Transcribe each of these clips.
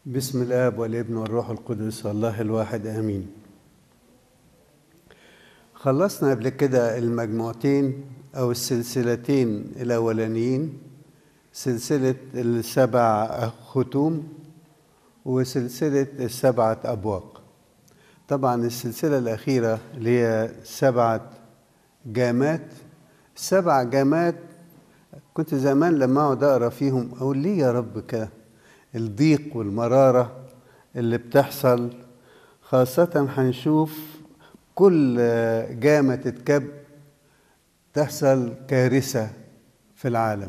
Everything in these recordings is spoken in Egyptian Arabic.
بسم الاب والابن والروح القدس الله الواحد امين خلصنا قبل كده المجموعتين او السلسلتين الاولانيين سلسله السبع ختوم وسلسله السبعه ابواق طبعا السلسله الاخيره اللي هي سبعه جامات سبع جامات كنت زمان لما اقعد اقرا فيهم اقول ليه يا رب كده الضيق والمرارة اللي بتحصل خاصة هنشوف كل جامة تتكب تحصل كارثة في العالم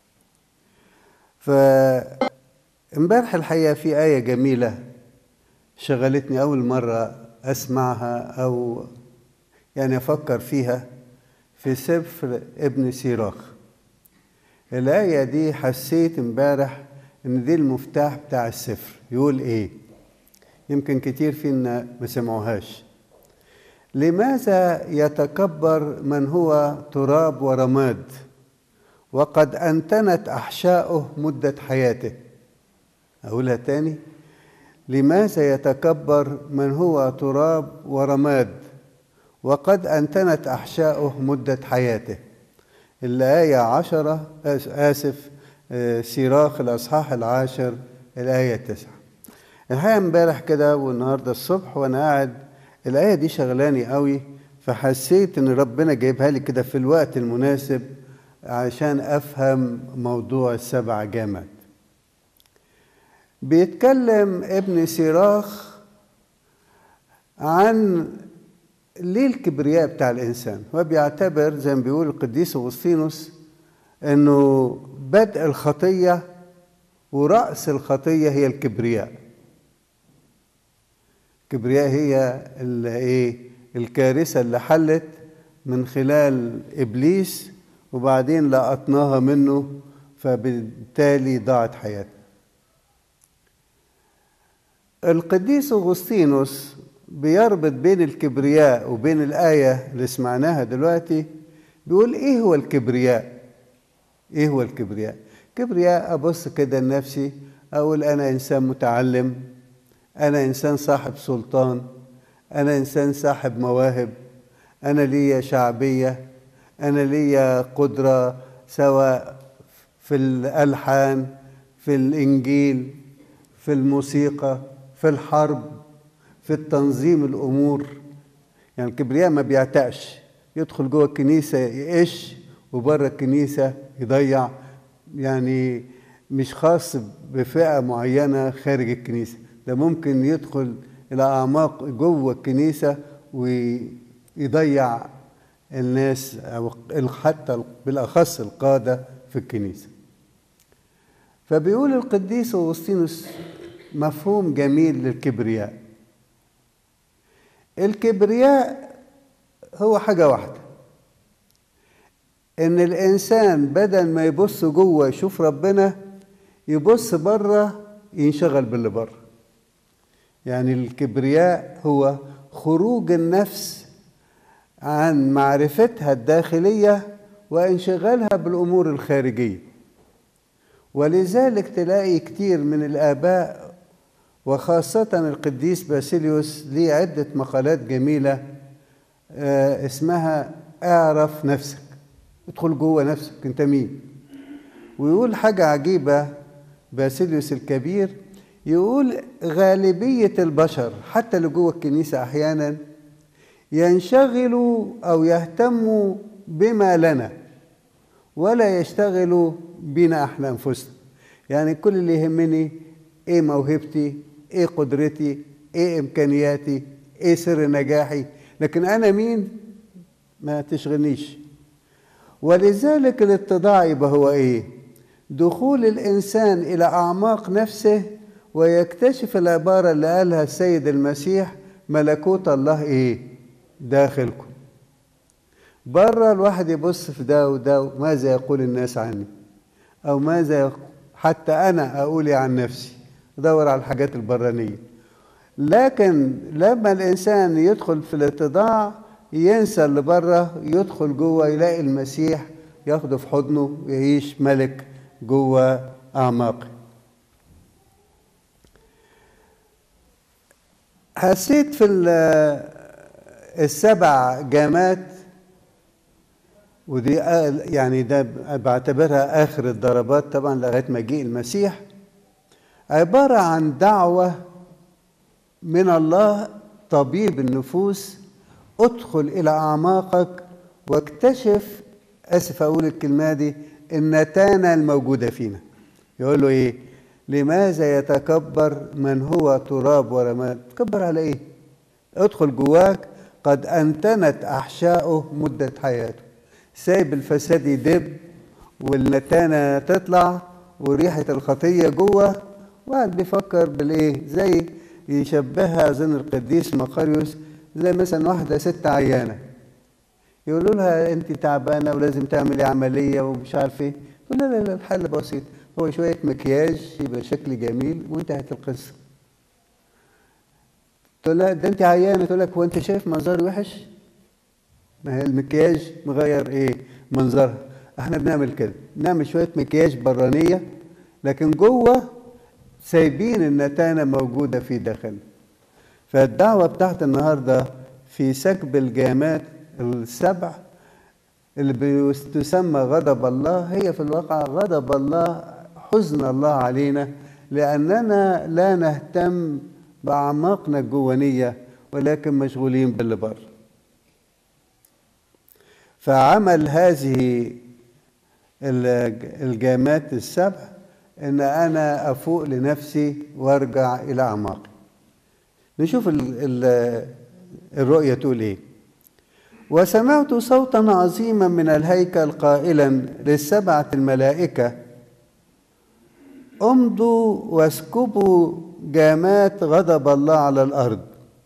فامبارح الحقيقة في آية جميلة شغلتني أول مرة أسمعها أو يعني أفكر فيها في سفر ابن سيراخ الآية دي حسيت امبارح ان دي المفتاح بتاع السفر يقول ايه يمكن كتير فينا ما سمعوهاش لماذا يتكبر من هو تراب ورماد وقد انتنت احشاؤه مده حياته اقولها تاني لماذا يتكبر من هو تراب ورماد وقد انتنت احشاؤه مده حياته الايه عشره اسف سيراخ الأصحاح العاشر الآية التاسعة الحقيقة امبارح كده والنهاردة الصبح وأنا قاعد الآية دي شغلاني قوي فحسيت إن ربنا جايبها لي كده في الوقت المناسب عشان أفهم موضوع السبع جامات بيتكلم ابن سيراخ عن ليه الكبرياء بتاع الإنسان هو بيعتبر زي ما بيقول القديس أغسطينوس إنه بدء الخطية ورأس الخطية هي الكبرياء الكبرياء هي ايه الكارثة اللي حلت من خلال إبليس وبعدين لقطناها منه فبالتالي ضاعت حياته القديس أغسطينوس بيربط بين الكبرياء وبين الآية اللي سمعناها دلوقتي بيقول إيه هو الكبرياء ايه هو الكبرياء كبرياء ابص كده لنفسي اقول انا انسان متعلم انا انسان صاحب سلطان انا انسان صاحب مواهب انا ليا شعبيه انا ليا قدره سواء في الالحان في الانجيل في الموسيقى في الحرب في التنظيم الامور يعني الكبرياء ما بيعتقش يدخل جوه الكنيسه يقش وبره الكنيسه يضيع يعني مش خاص بفئة معينة خارج الكنيسة ده ممكن يدخل إلى أعماق جوه الكنيسة ويضيع الناس أو حتى بالأخص القادة في الكنيسة فبيقول القديس أغسطينوس مفهوم جميل للكبرياء الكبرياء هو حاجة واحدة ان الانسان بدل ما يبص جوه يشوف ربنا يبص بره ينشغل باللي بره يعني الكبرياء هو خروج النفس عن معرفتها الداخليه وانشغالها بالامور الخارجيه ولذلك تلاقي كتير من الاباء وخاصه القديس باسيليوس ليه عده مقالات جميله اسمها اعرف نفسك ادخل جوه نفسك انت مين ويقول حاجة عجيبة باسيليوس الكبير يقول غالبية البشر حتى اللي جوه الكنيسة أحيانا ينشغلوا أو يهتموا بما لنا ولا يشتغلوا بنا احنا أنفسنا يعني كل اللي يهمني ايه موهبتي ايه قدرتي ايه امكانياتي ايه سر نجاحي لكن انا مين ما تشغلنيش ولذلك الاتضاع يبقى هو ايه دخول الانسان الى اعماق نفسه ويكتشف العباره اللي قالها السيد المسيح ملكوت الله ايه داخلكم بره الواحد يبص في ده وده ماذا يقول الناس عني او ماذا يقول حتى انا اقول عن نفسي ادور على الحاجات البرانيه لكن لما الانسان يدخل في الاتضاع ينسى اللي بره يدخل جوه يلاقي المسيح ياخده في حضنه ويعيش ملك جوه أعماقه حسيت في ال- السبع جامات ودي آ- يعني ده بعتبرها آخر الضربات طبعا لغاية مجيء المسيح عبارة عن دعوة من الله طبيب النفوس ادخل إلى أعماقك واكتشف آسف أقول الكلمة دي النتانة الموجودة فينا يقول له إيه لماذا يتكبر من هو تراب ورماد تكبر على إيه ادخل جواك قد أنتنت أحشاؤه مدة حياته سايب الفساد يدب والنتانة تطلع وريحة الخطية جوه وقاعد بيفكر بالإيه زي يشبهها أظن القديس مقاريوس زي مثلا واحدة ست عيانة يقولوا لها أنت تعبانة ولازم تعملي عملية ومش عارف إيه تقول لا لا لا الحل بسيط هو شوية مكياج يبقى شكل جميل وانتهت القصة تقول لها ده انت عيانه تقول لك هو انت شايف منظري وحش؟ ما هي المكياج مغير ايه؟ منظرها احنا بنعمل كده نعمل شويه مكياج برانيه لكن جوه سايبين النتانه موجوده في داخلنا فالدعوه بتاعت النهارده في سكب الجامات السبع اللي بتسمى غضب الله هي في الواقع غضب الله حزن الله علينا لأننا لا نهتم بأعماقنا الجوانية ولكن مشغولين باللي بره فعمل هذه الجامات السبع ان انا افوق لنفسي وارجع الى اعماقي نشوف ال ال الرؤيه تقول ايه وسمعت صوتا عظيما من الهيكل قائلا للسبعه الملائكه امضوا واسكبوا جامات غضب الله على الارض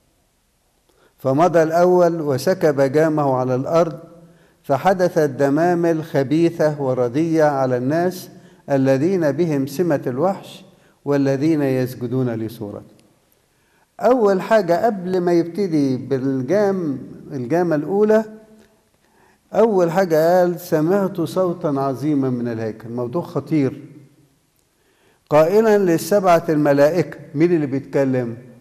فمضى الاول وسكب جامه على الارض فحدثت دمامل خبيثه ورديه على الناس الذين بهم سمه الوحش والذين يسجدون لصورته اول حاجه قبل ما يبتدي بالجام الجامه الاولى اول حاجه قال سمعت صوتا عظيما من الهيكل موضوع خطير قائلا للسبعه الملائكه مين اللي بيتكلم